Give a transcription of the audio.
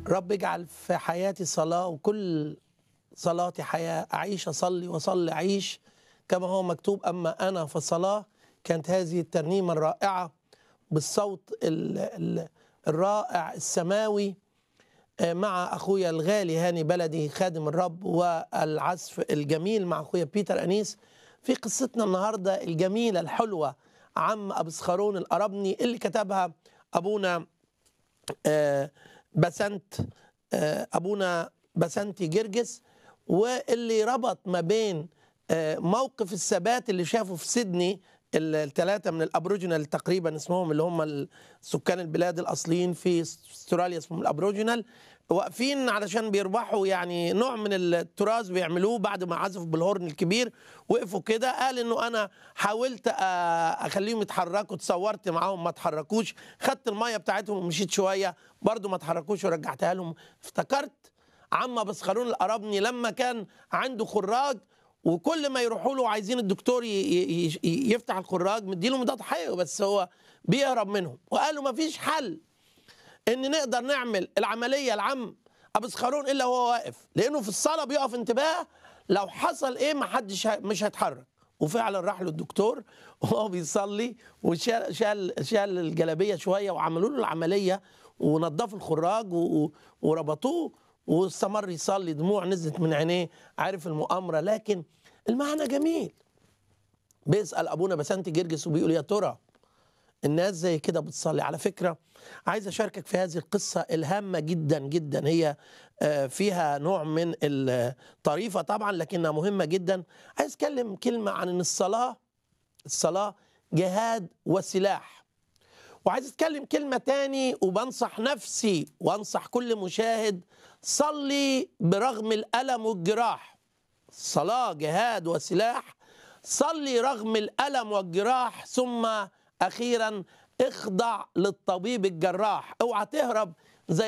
رب اجعل في حياتي صلاة وكل صلاتي حياة أعيش أصلي وأصلي أعيش كما هو مكتوب أما أنا فصلاة كانت هذه الترنيمة الرائعة بالصوت ال ال الرائع السماوي مع أخويا الغالي هاني بلدي خادم الرب والعزف الجميل مع أخويا بيتر أنيس في قصتنا النهاردة الجميلة الحلوة عم أبسخرون الأربني اللي كتبها أبونا آه بسنت آه أبونا بسنتي جرجس واللي ربط ما بين آه موقف الثبات اللي شافه في سيدني الثلاثة من الأبروجينال تقريبا اسمهم اللي هم سكان البلاد الأصليين في استراليا اسمهم الأبروجينال واقفين علشان بيربحوا يعني نوع من التراث بيعملوه بعد ما عزفوا بالهورن الكبير وقفوا كده قال انه انا حاولت اخليهم يتحركوا اتصورت معاهم ما اتحركوش خدت الميه بتاعتهم ومشيت شويه برضو ما اتحركوش ورجعتها لهم افتكرت عم بسخرون القربني لما كان عنده خراج وكل ما يروحوا له عايزين الدكتور يفتح الخراج مديله مضاد حيوي بس هو بيهرب منهم وقالوا ما فيش حل ان نقدر نعمل العمليه العم ابو سخرون الا وهو واقف لانه في الصلاه بيقف انتباه لو حصل ايه ما حدش مش هيتحرك وفعلا راح له الدكتور وهو بيصلي وشال شال شال الجلابيه شويه وعملوا له العمليه ونظفوا الخراج وربطوه واستمر يصلي دموع نزلت من عينيه عارف المؤامره لكن المعنى جميل بيسال ابونا بسنت جرجس وبيقول يا ترى الناس زي كده بتصلي على فكره عايز اشاركك في هذه القصه الهامه جدا جدا هي فيها نوع من الطريفه طبعا لكنها مهمه جدا عايز اتكلم كلمه عن ان الصلاه الصلاه جهاد وسلاح وعايز اتكلم كلمه تاني وبنصح نفسي وانصح كل مشاهد صلي برغم الالم والجراح الصلاه جهاد وسلاح صلي رغم الالم والجراح ثم اخيرا اخضع للطبيب الجراح اوعى تهرب